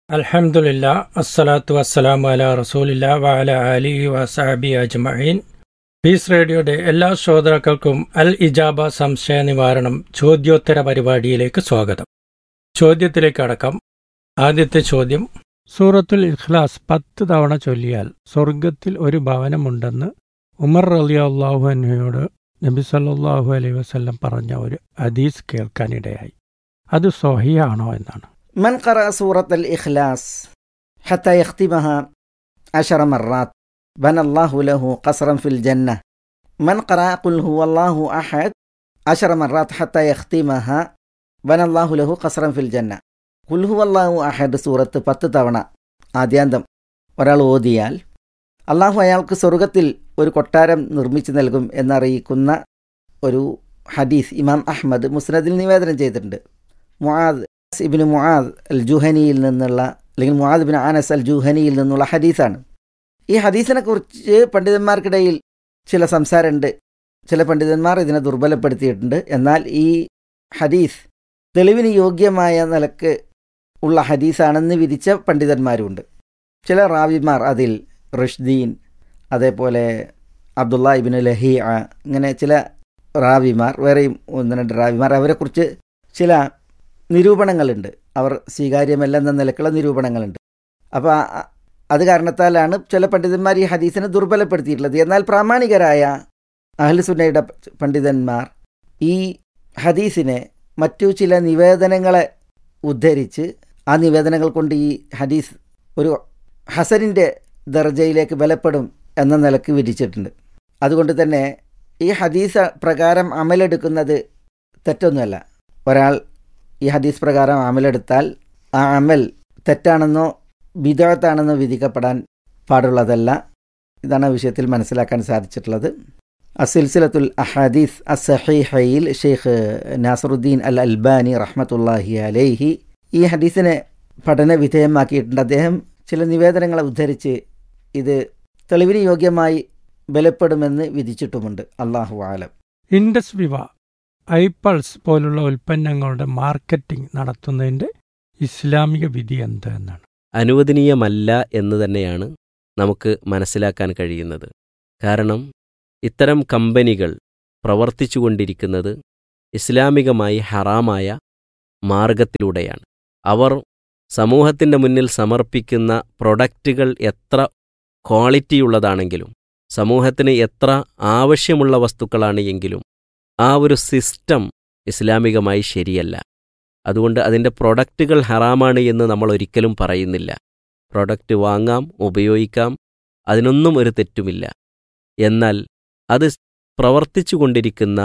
അൽഹംദുലില്ല അസ്സലാത്തു വസ്സലാമു അല റസൂലില്ല വഅല അലിഹി വസഹബി അജ്മഈൻ പീസ് റേഡിയോയുടെ എല്ലാ ശ്രോതാക്കൾക്കും അൽ ഇജാബ സംശയ നിവാരണം ചോദ്യോത്തര പരിപാടിയിലേക്ക് സ്വാഗതം ചോദ്യത്തിലേക്ക് അടക്കം ആദ്യത്തെ ചോദ്യം സൂറത്തുൽ ഇഖ്ലാസ് പത്ത് തവണ ചൊല്ലിയാൽ സ്വർഗത്തിൽ ഒരു ഭവനമുണ്ടെന്ന് ഉമർ റളിയല്ലാഹു അൻഹയോട് നബി സല്ലല്ലാഹു അലൈഹി വസല്ലം പറഞ്ഞ ഒരു ഹദീസ് കേൾക്കാനിടയായി അത് സ്വഹിയാണോ എന്നാണ് من قرأ سورة الإخلاص حتى يختمها عشر مرات بنى الله له قصرا في الجنة من قرأ قل هو الله أحد عشر مرات حتى يختمها بنى الله له قصرا في الجنة قل هو الله أحد സൂറത്ത് പത്ത് തവണ ആദ്യാന്തം ഒരാൾ ഓതിയാൽ അള്ളാഹു അയാൾക്ക് സ്വർഗത്തിൽ ഒരു കൊട്ടാരം നിർമ്മിച്ചു നൽകും എന്നറിയിക്കുന്ന ഒരു ഹദീസ് ഇമാം അഹ്മദ് മുസ്നദിൽ നിവേദനം ചെയ്തിട്ടുണ്ട് മുആദ് ഇബിന് മുആദ് അൽ ജുഹനിയിൽ നിന്നുള്ള അല്ലെങ്കിൽ മുആദ് ബിൻ ആനസ് അൽ ജുഹനിയിൽ നിന്നുള്ള ഹദീസാണ് ഈ ഹദീസിനെ കുറിച്ച് പണ്ഡിതന്മാർക്കിടയിൽ ചില സംസാരമുണ്ട് ചില പണ്ഡിതന്മാർ ഇതിനെ ദുർബലപ്പെടുത്തിയിട്ടുണ്ട് എന്നാൽ ഈ ഹദീസ് തെളിവിന് യോഗ്യമായ നിലക്ക് ഉള്ള ഹദീസാണെന്ന് വിധിച്ച പണ്ഡിതന്മാരുമുണ്ട് ചില റാവിമാർ അതിൽ റഷ്ദീൻ അതേപോലെ അബ്ദുള്ള ഇബിൻ ലഹിയ ഇങ്ങനെ ചില റാവിമാർ വേറെയും ഒന്ന് രണ്ട് റാവിമാർ അവരെക്കുറിച്ച് ചില നിരൂപണങ്ങളുണ്ട് അവർ സ്വീകാര്യമല്ലെന്ന നിലക്കുള്ള നിരൂപണങ്ങളുണ്ട് അപ്പോൾ അത് കാരണത്താലാണ് ചില പണ്ഡിതന്മാർ ഈ ഹദീസിനെ ദുർബലപ്പെടുത്തിയിട്ടുള്ളത് എന്നാൽ പ്രാമാണികരായ അഹ്ലുസുന്നയുടെ പണ്ഡിതന്മാർ ഈ ഹദീസിനെ മറ്റു ചില നിവേദനങ്ങളെ ഉദ്ധരിച്ച് ആ നിവേദനങ്ങൾ കൊണ്ട് ഈ ഹദീസ് ഒരു ഹസനിൻ്റെ ദർജയിലേക്ക് ബലപ്പെടും എന്ന നിലക്ക് വിധിച്ചിട്ടുണ്ട് അതുകൊണ്ട് തന്നെ ഈ ഹദീസ് പ്രകാരം അമലെടുക്കുന്നത് തെറ്റൊന്നുമല്ല ഒരാൾ ഈ ഹദീസ് പ്രകാരം അമലെടുത്താൽ ആ അമൽ തെറ്റാണെന്നോ വിദഗ്ധാണെന്നോ വിധിക്കപ്പെടാൻ പാടുള്ളതല്ല ഇതാണ് ആ വിഷയത്തിൽ മനസ്സിലാക്കാൻ സാധിച്ചിട്ടുള്ളത് അസിൽസിലത്തുൽ അഹദീസ് അസഹിഹയിൽ ഷെയ്ഖ് നാസറുദ്ദീൻ അൽ അൽബാനി റഹ്മത്തുല്ലാഹി അലൈഹി ഈ ഹദീസിനെ പഠന വിധേയമാക്കിയിട്ടുണ്ട് അദ്ദേഹം ചില നിവേദനങ്ങളെ ഉദ്ധരിച്ച് ഇത് തെളിവിന് യോഗ്യമായി ബലപ്പെടുമെന്ന് വിധിച്ചിട്ടുമുണ്ട് അള്ളാഹു ആലം ഇൻഡസ് വിവ ഐപ്പൾസ് പോലുള്ള ഉൽപ്പന്നങ്ങളുടെ മാർക്കറ്റിംഗ് നടത്തുന്നതിന്റെ ഇസ്ലാമിക വിധി എന്ത് എന്നാണ് അനുവദനീയമല്ല എന്ന് തന്നെയാണ് നമുക്ക് മനസ്സിലാക്കാൻ കഴിയുന്നത് കാരണം ഇത്തരം കമ്പനികൾ പ്രവർത്തിച്ചുകൊണ്ടിരിക്കുന്നത് ഇസ്ലാമികമായി ഹറാമായ മാർഗത്തിലൂടെയാണ് അവർ സമൂഹത്തിൻ്റെ മുന്നിൽ സമർപ്പിക്കുന്ന പ്രൊഡക്റ്റുകൾ എത്ര ക്വാളിറ്റിയുള്ളതാണെങ്കിലും സമൂഹത്തിന് എത്ര ആവശ്യമുള്ള വസ്തുക്കളാണ് എങ്കിലും ആ ഒരു സിസ്റ്റം ഇസ്ലാമികമായി ശരിയല്ല അതുകൊണ്ട് അതിൻ്റെ പ്രൊഡക്റ്റുകൾ ഹറാമാണ് എന്ന് നമ്മൾ ഒരിക്കലും പറയുന്നില്ല പ്രൊഡക്റ്റ് വാങ്ങാം ഉപയോഗിക്കാം അതിനൊന്നും ഒരു തെറ്റുമില്ല എന്നാൽ അത് പ്രവർത്തിച്ചു കൊണ്ടിരിക്കുന്ന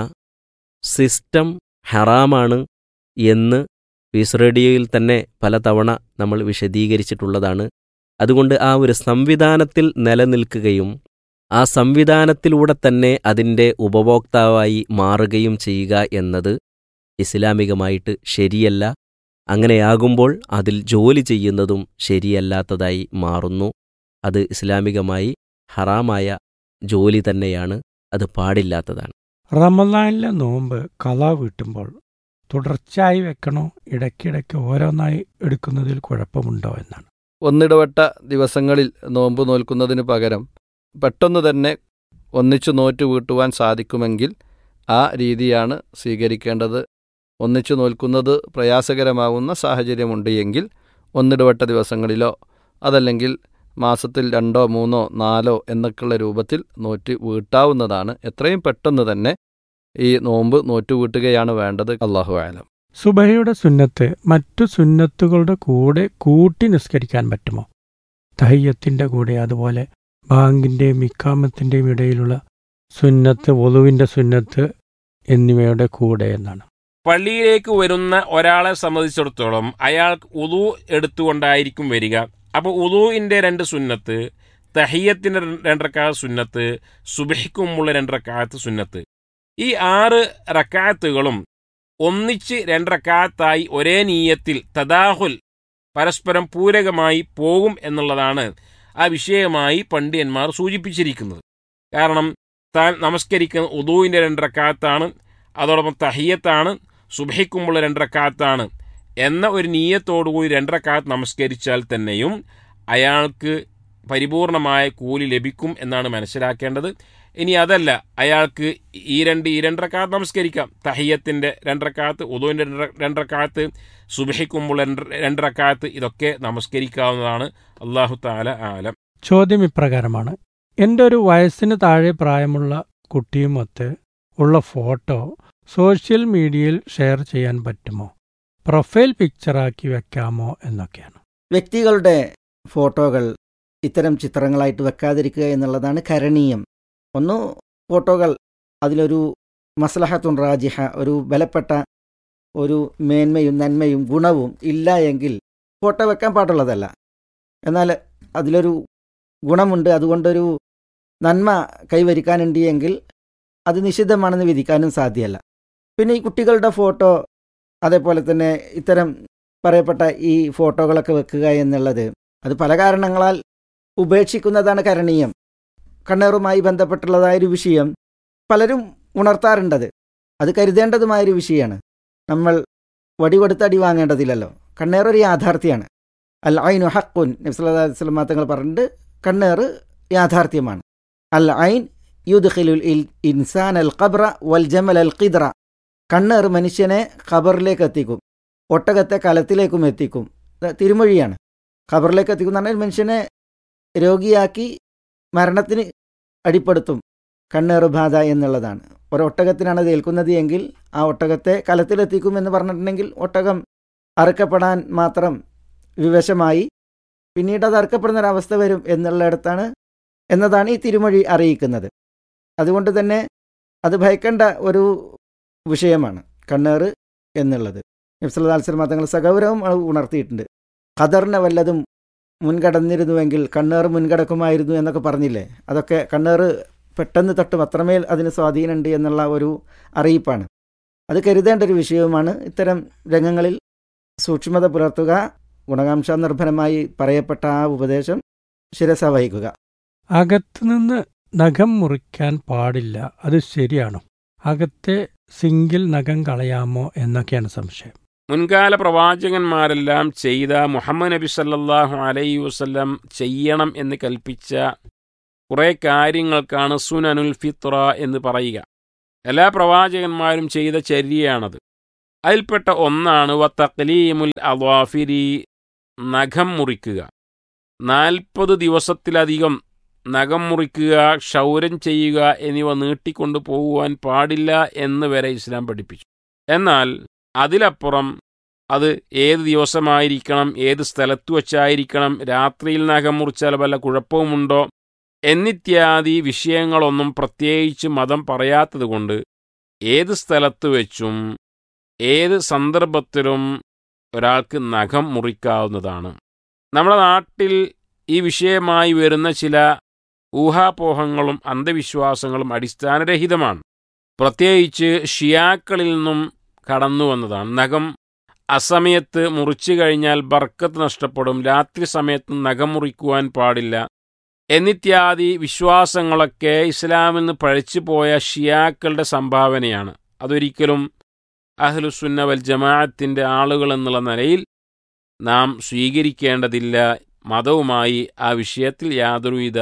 സിസ്റ്റം ഹറാമാണ് എന്ന് പീസ് റേഡിയോയിൽ തന്നെ പലതവണ നമ്മൾ വിശദീകരിച്ചിട്ടുള്ളതാണ് അതുകൊണ്ട് ആ ഒരു സംവിധാനത്തിൽ നിലനിൽക്കുകയും ആ സംവിധാനത്തിലൂടെ തന്നെ അതിൻ്റെ ഉപഭോക്താവായി മാറുകയും ചെയ്യുക എന്നത് ഇസ്ലാമികമായിട്ട് ശരിയല്ല അങ്ങനെയാകുമ്പോൾ അതിൽ ജോലി ചെയ്യുന്നതും ശരിയല്ലാത്തതായി മാറുന്നു അത് ഇസ്ലാമികമായി ഹറാമായ ജോലി തന്നെയാണ് അത് പാടില്ലാത്തതാണ് റമദാനിലെ നോമ്പ് കല വീട്ടുമ്പോൾ തുടർച്ചയായി വെക്കണോ ഇടയ്ക്കിടയ്ക്ക് ഓരോന്നായി എടുക്കുന്നതിൽ കുഴപ്പമുണ്ടോ എന്നാണ് ഒന്നിടവട്ട ദിവസങ്ങളിൽ നോമ്പ് നോൽക്കുന്നതിന് പകരം പെട്ടെന്ന് തന്നെ ഒന്നിച്ചു നോറ്റ് വീട്ടുവാൻ സാധിക്കുമെങ്കിൽ ആ രീതിയാണ് സ്വീകരിക്കേണ്ടത് ഒന്നിച്ചു നോൽക്കുന്നത് പ്രയാസകരമാകുന്ന സാഹചര്യമുണ്ട് എങ്കിൽ ഒന്നിടവട്ട ദിവസങ്ങളിലോ അതല്ലെങ്കിൽ മാസത്തിൽ രണ്ടോ മൂന്നോ നാലോ എന്നൊക്കെയുള്ള രൂപത്തിൽ നോറ്റ് വീട്ടാവുന്നതാണ് എത്രയും പെട്ടെന്ന് തന്നെ ഈ നോമ്പ് നോറ്റ് വീട്ടുകയാണ് വേണ്ടത് അള്ളാഹു ആലം സുബഹയുടെ സുന്നത്ത് മറ്റു സുന്നത്തുകളുടെ കൂടെ കൂട്ടി നിസ്കരിക്കാൻ പറ്റുമോ തഹയ്യത്തിൻ്റെ കൂടെ അതുപോലെ ബാങ്കിൻ്റെയും ഇക്കാമത്തിൻ്റെയും ഇടയിലുള്ള സുന്നത്ത് വധുവിൻ്റെ സുന്നത്ത് എന്നിവയുടെ കൂടെ എന്നാണ് പള്ളിയിലേക്ക് വരുന്ന ഒരാളെ സംബന്ധിച്ചിടത്തോളം അയാൾ ഉദു എടുത്തുകൊണ്ടായിരിക്കും വരിക അപ്പോൾ ഉദുവിൻ്റെ രണ്ട് സുന്നത്ത് തഹിയത്തിൻ്റെ രണ്ടരക്കാത്ത സുന്നത്ത് സുബഹിക്കുമുള്ള രണ്ടരക്കാത്ത സുന്നത്ത് ഈ ആറ് റക്കാത്തുകളും ഒന്നിച്ച് രണ്ടരക്കാത്തായി ഒരേ നീയത്തിൽ തദാഹുൽ പരസ്പരം പൂരകമായി പോകും എന്നുള്ളതാണ് ആ വിഷയമായി പണ്ഡിതന്മാർ സൂചിപ്പിച്ചിരിക്കുന്നത് കാരണം താൻ നമസ്കരിക്കുന്ന ഉദുവിൻ്റെ രണ്ടരക്കാത്താണ് അതോടൊപ്പം തഹിയത്താണ് സുബഹിക്കുമ്പോൾ രണ്ടരക്കാത്താണ് എന്ന ഒരു നീയത്തോടുകൂടി രണ്ടരക്കാലത്ത് നമസ്കരിച്ചാൽ തന്നെയും അയാൾക്ക് പരിപൂർണമായ കൂലി ലഭിക്കും എന്നാണ് മനസ്സിലാക്കേണ്ടത് ഇനി അതല്ല അയാൾക്ക് ഈ രണ്ട് ഈ രണ്ടരക്കാലത്ത് നമസ്കരിക്കാം തഹിയത്തിൻ്റെ രണ്ടരക്കാലത്ത് ഉദുവിൻ്റെ രണ്ടരക്കാലത്ത് സുബഹിക്കുമ്പോൾ രണ്ടരക്കാലത്ത് ഇതൊക്കെ നമസ്കരിക്കാവുന്നതാണ് അള്ളാഹു താല ആലം ചോദ്യം ഇപ്രകാരമാണ് എൻ്റെ ഒരു വയസ്സിന് താഴെ പ്രായമുള്ള കുട്ടിയുമൊത്ത് ഉള്ള ഫോട്ടോ സോഷ്യൽ മീഡിയയിൽ ഷെയർ ചെയ്യാൻ പറ്റുമോ പ്രൊഫൈൽ പിക്ചറാക്കി വെക്കാമോ എന്നൊക്കെയാണ് വ്യക്തികളുടെ ഫോട്ടോകൾ ഇത്തരം ചിത്രങ്ങളായിട്ട് വെക്കാതിരിക്കുക എന്നുള്ളതാണ് കരണീയം ഒന്ന് ഫോട്ടോകൾ അതിലൊരു മസ്ലഹത്തുൻ റാജിഹ ഒരു ബലപ്പെട്ട ഒരു മേന്മയും നന്മയും ഗുണവും ഇല്ല എങ്കിൽ ഫോട്ടോ വെക്കാൻ പാടുള്ളതല്ല എന്നാൽ അതിലൊരു ഗുണമുണ്ട് അതുകൊണ്ടൊരു നന്മ കൈവരിക്കാനുണ്ട് എങ്കിൽ അത് നിഷിദ്ധമാണെന്ന് വിധിക്കാനും സാധ്യമല്ല പിന്നെ ഈ കുട്ടികളുടെ ഫോട്ടോ അതേപോലെ തന്നെ ഇത്തരം പറയപ്പെട്ട ഈ ഫോട്ടോകളൊക്കെ വെക്കുക എന്നുള്ളത് അത് പല കാരണങ്ങളാൽ ഉപേക്ഷിക്കുന്നതാണ് കരണീയം കണ്ണേറുമായി ബന്ധപ്പെട്ടുള്ളതായൊരു വിഷയം പലരും ഉണർത്താറുണ്ടത് അത് കരുതേണ്ടതുമായൊരു വിഷയമാണ് നമ്മൾ വടി കൊടുത്ത് അടി വാങ്ങേണ്ടതില്ലല്ലോ കണ്ണേറൊരു യാഥാർത്ഥ്യമാണ് അൽ ഐനു ഹക്കുൻ നബ്സല്ലാസ്ലം തങ്ങൾ പറഞ്ഞിട്ട് കണ്ണേറ് യാഥാർത്ഥ്യമാണ് അൽ ഐൻ യുദ്ഖിലുൽ ഇൻസാൻ അൽ ഖബ്ര വൽ ജമൽ അൽ ഖിദ്ര കണ്ണേറ് മനുഷ്യനെ ഖബറിലേക്ക് എത്തിക്കും ഒട്ടകത്തെ കലത്തിലേക്കും എത്തിക്കും തിരുമൊഴിയാണ് ഖബറിലേക്ക് എത്തിക്കും എന്ന് പറഞ്ഞാൽ മനുഷ്യനെ രോഗിയാക്കി മരണത്തിന് അടിപ്പെടുത്തും കണ്ണേറ് ബാധ എന്നുള്ളതാണ് ഒരൊട്ടകത്തിനാണ് അത് ഏൽക്കുന്നത് എങ്കിൽ ആ ഒട്ടകത്തെ കലത്തിലെത്തിക്കും എന്ന് പറഞ്ഞിട്ടുണ്ടെങ്കിൽ ഒട്ടകം അറുക്കപ്പെടാൻ മാത്രം വിവശമായി പിന്നീട് അത് അറുക്കപ്പെടുന്ന ഒരവസ്ഥ വരും എന്നുള്ളിടത്താണ് എന്നതാണ് ഈ തിരുമൊഴി അറിയിക്കുന്നത് അതുകൊണ്ട് തന്നെ അത് ഭയക്കേണ്ട ഒരു വിഷയമാണ് കണ്ണേറ് എന്നുള്ളത് നബ്സല്ലാസ്ലം തങ്ങൾ സഗൗരവം ഉണർത്തിയിട്ടുണ്ട് ഖദറിനെ വല്ലതും മുൻകടന്നിരുന്നുവെങ്കിൽ കണ്ണേറ് മുൻകടക്കുമായിരുന്നു എന്നൊക്കെ പറഞ്ഞില്ലേ അതൊക്കെ കണ്ണേറ് പെട്ടെന്ന് തട്ടും അത്രമേൽ അതിന് സ്വാധീനമുണ്ട് എന്നുള്ള ഒരു അറിയിപ്പാണ് അത് കരുതേണ്ട ഒരു വിഷയവുമാണ് ഇത്തരം രംഗങ്ങളിൽ സൂക്ഷ്മത പുലർത്തുക ഗുണകാംക്ഷ നിർഭരമായി പറയപ്പെട്ട ആ ഉപദേശം ശിരസ വഹിക്കുക അകത്തുനിന്ന് നഖം മുറിക്കാൻ പാടില്ല അത് ശരിയാണോ അകത്തെ സിങ്കിൽ നഖം കളയാമോ എന്നൊക്കെയാണ് സംശയം മുൻകാല പ്രവാചകന്മാരെല്ലാം ചെയ്ത മുഹമ്മദ് നബി സല്ലാഹു അലൈ വസ്ലം ചെയ്യണം എന്ന് കൽപ്പിച്ച കുറേ കാര്യങ്ങൾക്കാണ് സുനനുൽ ഫിത്ര എന്ന് പറയുക എല്ലാ പ്രവാചകന്മാരും ചെയ്ത ചര്യയാണത് അതിൽപ്പെട്ട ഒന്നാണ് വ തക്ലീമുൽ അവാഫിരി നഖം മുറിക്കുക നാൽപ്പത് ദിവസത്തിലധികം നഖം മുറിക്കുക ക്ഷൗരം ചെയ്യുക എന്നിവ നീട്ടിക്കൊണ്ടു പോകുവാൻ പാടില്ല എന്ന് വരെ ഇസ്ലാം പഠിപ്പിച്ചു എന്നാൽ അതിലപ്പുറം അത് ഏത് ദിവസമായിരിക്കണം ഏത് സ്ഥലത്തു വച്ചായിരിക്കണം രാത്രിയിൽ നഖം മുറിച്ചാൽ വല്ല കുഴപ്പവുമുണ്ടോ എന്നിത്യാദി വിഷയങ്ങളൊന്നും പ്രത്യേകിച്ച് മതം പറയാത്തതുകൊണ്ട് ഏത് സ്ഥലത്ത് വെച്ചും ഏത് സന്ദർഭത്തിലും ഒരാൾക്ക് നഖം മുറിക്കാവുന്നതാണ് നമ്മുടെ നാട്ടിൽ ഈ വിഷയമായി വരുന്ന ചില ഊഹാപോഹങ്ങളും അന്ധവിശ്വാസങ്ങളും അടിസ്ഥാനരഹിതമാണ് പ്രത്യേകിച്ച് ഷിയാക്കളിൽ നിന്നും കടന്നു വന്നതാണ് നഖം അസമയത്ത് മുറിച്ചു കഴിഞ്ഞാൽ ബർക്കത്ത് നഷ്ടപ്പെടും രാത്രി സമയത്ത് നഖം മുറിക്കുവാൻ പാടില്ല എന്നിത്യാദി വിശ്വാസങ്ങളൊക്കെ ഇസ്ലാമിൽ നിന്ന് പഴച്ചു പോയ ഷിയാക്കളുടെ സംഭാവനയാണ് അതൊരിക്കലും അഹ്ലുസുന്ന വൽ ജമാഅത്തിൻ്റെ ആളുകൾ എന്നുള്ള നിലയിൽ നാം സ്വീകരിക്കേണ്ടതില്ല മതവുമായി ആ വിഷയത്തിൽ യാതൊരുവിധ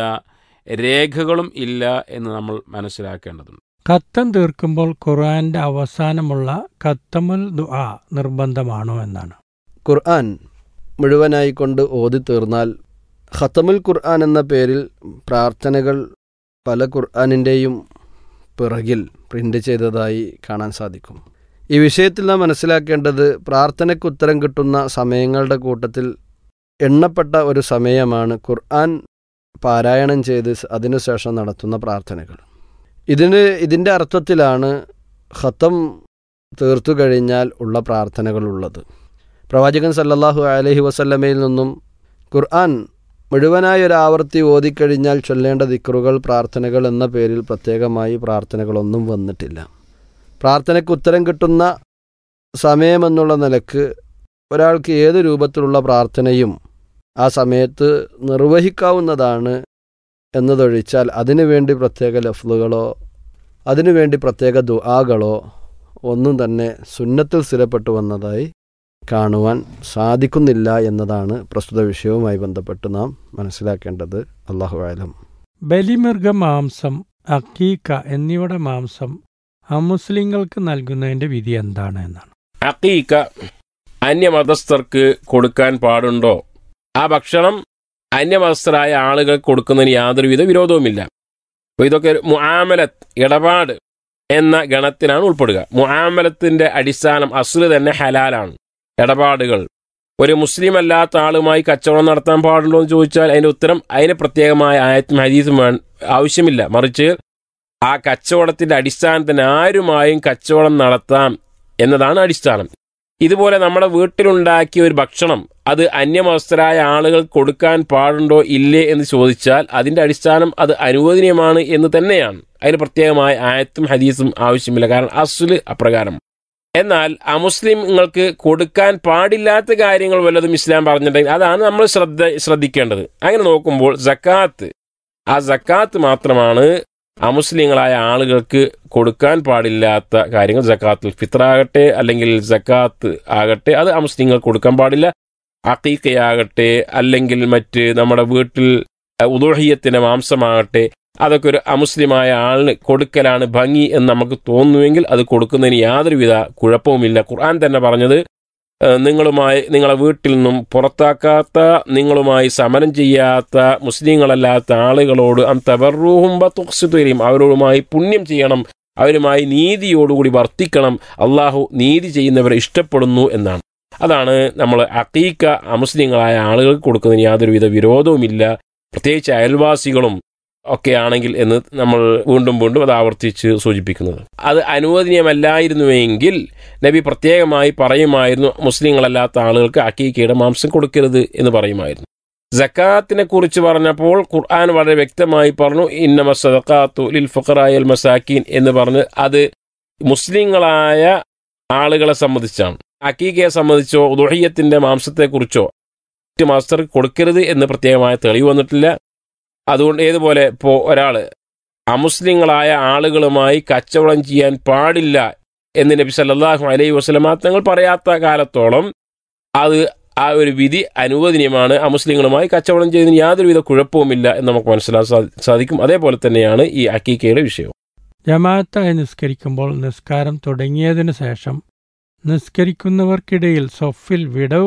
രേഖകളും ഇല്ല എന്ന് നമ്മൾ മനസ്സിലാക്കേണ്ടതുണ്ട് കത്തം തീർക്കുമ്പോൾ ഖുർആന്റെ അവസാനമുള്ള കത്തമുൽ ദുആ നിർബന്ധമാണോ എന്നാണ് ഖുർആൻ മുഴുവനായി കൊണ്ട് ഓതി തീർന്നാൽ ഖത്തമുൽ ഖുർആൻ എന്ന പേരിൽ പ്രാർത്ഥനകൾ പല ഖുർആാനിൻ്റെയും പിറകിൽ പ്രിൻ്റ് ചെയ്തതായി കാണാൻ സാധിക്കും ഈ വിഷയത്തിൽ നാം മനസ്സിലാക്കേണ്ടത് പ്രാർത്ഥനയ്ക്ക് ഉത്തരം കിട്ടുന്ന സമയങ്ങളുടെ കൂട്ടത്തിൽ എണ്ണപ്പെട്ട ഒരു സമയമാണ് ഖുർആൻ പാരായണം ചെയ്ത് അതിനുശേഷം നടത്തുന്ന പ്രാർത്ഥനകൾ ഇതിന് ഇതിൻ്റെ അർത്ഥത്തിലാണ് ഖത്തം തീർത്തു കഴിഞ്ഞാൽ ഉള്ള പ്രാർത്ഥനകളുള്ളത് പ്രവാചകൻ സല്ലല്ലാഹു അലഹി വസല്ലമയിൽ നിന്നും ഖുർആൻ മുഴുവനായി ഒരു ആവർത്തി ഓതിക്കഴിഞ്ഞാൽ ചൊല്ലേണ്ട ദിക്റുകൾ പ്രാർത്ഥനകൾ എന്ന പേരിൽ പ്രത്യേകമായി പ്രാർത്ഥനകളൊന്നും വന്നിട്ടില്ല പ്രാർത്ഥനയ്ക്ക് ഉത്തരം കിട്ടുന്ന സമയമെന്നുള്ള നിലക്ക് ഒരാൾക്ക് ഏത് രൂപത്തിലുള്ള പ്രാർത്ഥനയും ആ സമയത്ത് നിർവഹിക്കാവുന്നതാണ് എന്നതൊഴിച്ചാൽ അതിനുവേണ്ടി പ്രത്യേക ലഫ്ലുകളോ അതിനുവേണ്ടി പ്രത്യേക ദുആകളോ ഒന്നും തന്നെ സുന്നത്തിൽ സ്ഥിരപ്പെട്ടു വന്നതായി കാണുവാൻ സാധിക്കുന്നില്ല എന്നതാണ് പ്രസ്തുത വിഷയവുമായി ബന്ധപ്പെട്ട് നാം മനസ്സിലാക്കേണ്ടത് അള്ളാഹു ആലം ബലിമൃഗ മാംസം അക്കീക്ക എന്നിവയുടെ മാംസം അമുസ്ലിങ്ങൾക്ക് നൽകുന്നതിന്റെ വിധി എന്താണ് എന്നാണ് അക്കീക്ക അന്യമതസ്ഥർക്ക് കൊടുക്കാൻ പാടുണ്ടോ ആ ഭക്ഷണം അന്യമതസ്ഥരായ ആളുകൾ കൊടുക്കുന്നതിന് യാതൊരുവിധ വിരോധവുമില്ല അപ്പോൾ ഇതൊക്കെ ഒരു മുആമലത്ത് ഇടപാട് എന്ന ഗണത്തിനാണ് ഉൾപ്പെടുക മുആമലത്തിന്റെ അടിസ്ഥാനം അസുല് തന്നെ ഹലാലാണ് ഇടപാടുകൾ ഒരു മുസ്ലിം അല്ലാത്ത ആളുമായി കച്ചവടം നടത്താൻ പാടുണ്ടോ എന്ന് ചോദിച്ചാൽ അതിന്റെ ഉത്തരം അതിന് പ്രത്യേകമായ ആയത്തും ഹദീസും വേ- ആവശ്യമില്ല മറിച്ച് ആ കച്ചവടത്തിന്റെ അടിസ്ഥാനത്തിന് ആരുമായും കച്ചവടം നടത്താം എന്നതാണ് അടിസ്ഥാനം ഇതുപോലെ നമ്മുടെ വീട്ടിലുണ്ടാക്കിയ ഒരു ഭക്ഷണം അത് അന്യമവസ്ഥരായ ആളുകൾ കൊടുക്കാൻ പാടുണ്ടോ ഇല്ലേ എന്ന് ചോദിച്ചാൽ അതിന്റെ അടിസ്ഥാനം അത് അനുവദനീയമാണ് എന്ന് തന്നെയാണ് അതിന് പ്രത്യേകമായ ആയത്തും ഹദീസും ആവശ്യമില്ല കാരണം അസുല് അപ്രകാരം എന്നാൽ അമുസ്ലിങ്ങൾക്ക് കൊടുക്കാൻ പാടില്ലാത്ത കാര്യങ്ങൾ വല്ലതും ഇസ്ലാം പറഞ്ഞിട്ടുണ്ടെങ്കിൽ അതാണ് നമ്മൾ ശ്രദ്ധ ശ്രദ്ധിക്കേണ്ടത് അങ്ങനെ നോക്കുമ്പോൾ ജക്കാത്ത് ആ ജക്കാത്ത് മാത്രമാണ് അമുസ്ലിങ്ങളായ ആളുകൾക്ക് കൊടുക്കാൻ പാടില്ലാത്ത കാര്യങ്ങൾ ജക്കാത്തുൽ ഫിത്രാകട്ടെ അല്ലെങ്കിൽ ജക്കാത്ത് ആകട്ടെ അത് അമുസ്ലിങ്ങൾ കൊടുക്കാൻ പാടില്ല അക്കീക്കയാകട്ടെ അല്ലെങ്കിൽ മറ്റ് നമ്മുടെ വീട്ടിൽ ഉദോഹിയത്തിന്റെ മാംസമാകട്ടെ അതൊക്കെ ഒരു അമുസ്ലിമായ ആളിന് കൊടുക്കലാണ് ഭംഗി എന്ന് നമുക്ക് തോന്നുമെങ്കിൽ അത് കൊടുക്കുന്നതിന് യാതൊരുവിധ കുഴപ്പവുമില്ല ഖുർആൻ തന്നെ പറഞ്ഞത് ഏഹ്, നിങ്ങളുമായി നിങ്ങളെ വീട്ടിൽ നിന്നും പുറത്താക്കാത്ത നിങ്ങളുമായി സമരം ചെയ്യാത്ത മുസ്ലിങ്ങളല്ലാത്ത ആളുകളോട് അന്തബറൂഹും തുക്സിതുവരെയും അവരോടുമായി പുണ്യം ചെയ്യണം അവരുമായി നീതിയോടുകൂടി വർത്തിക്കണം അള്ളാഹു നീതി ചെയ്യുന്നവരെ ഇഷ്ടപ്പെടുന്നു എന്നാണ് അതാണ് നമ്മൾ അക്കീക്ക അമുസ്ലിങ്ങളായ ആളുകൾക്ക് കൊടുക്കുന്നതിന് യാതൊരുവിധ വിരോധവുമില്ല പ്രത്യേകിച്ച് അയൽവാസികളും ഒക്കെ ആണെങ്കിൽ എന്ന് നമ്മൾ വീണ്ടും വീണ്ടും അത് ആവർത്തിച്ച് സൂചിപ്പിക്കുന്നത് അത് അനുവദനീയമല്ലായിരുന്നുവെങ്കിൽ നബി പ്രത്യേകമായി പറയുമായിരുന്നു മുസ്ലിങ്ങളല്ലാത്ത ആളുകൾക്ക് അക്കീക്കയുടെ മാംസം കൊടുക്കരുത് എന്ന് പറയുമായിരുന്നു ജക്കാത്തിനെ കുറിച്ച് പറഞ്ഞപ്പോൾ ഖുർആൻ വളരെ വ്യക്തമായി പറഞ്ഞു ഇന്നമ സദക്കാത്തു ലിൽ ഫുഖറായൽ മസാക്കീൻ എന്ന് പറഞ്ഞ് അത് മുസ്ലിങ്ങളായ ആളുകളെ സംബന്ധിച്ചാണ് അക്കീക്കയെ സംബന്ധിച്ചോ ദുഹയ്യത്തിന്റെ മാംസത്തെക്കുറിച്ചോ മറ്റ് മാസ്റ്റർക്ക് കൊടുക്കരുത് എന്ന് പ്രത്യേകമായ തെളിവ് വന്നിട്ടില്ല അതുകൊണ്ട് ഏതുപോലെ ഇപ്പോൾ ഒരാൾ അമുസ്ലിങ്ങളായ ആളുകളുമായി കച്ചവടം ചെയ്യാൻ പാടില്ല എന്ന് നബി സല്ലല്ലാഹു അലൈഹി വസല്ലമ തങ്ങൾ പറയാത്ത കാലത്തോളം അത് ആ ഒരു വിധി അനുവദനീയമാണ് അമുസ്ലിങ്ങളുമായി കച്ചവടം ചെയ്യുന്നതിന് യാതൊരുവിധ കുഴപ്പവുമില്ല എന്ന് നമുക്ക് മനസ്സിലാക്കാൻ സാ- സാധിക്കും അതേപോലെ തന്നെയാണ് ഈ അക്കീക്കയുടെ വിഷയം ജമാഅത്തായി നിസ്കരിക്കുമ്പോൾ നിസ്കാരം തുടങ്ങിയതിനു ശേഷം നിസ്കരിക്കുന്നവർക്കിടയിൽ സൊഫിൽ വിടവ്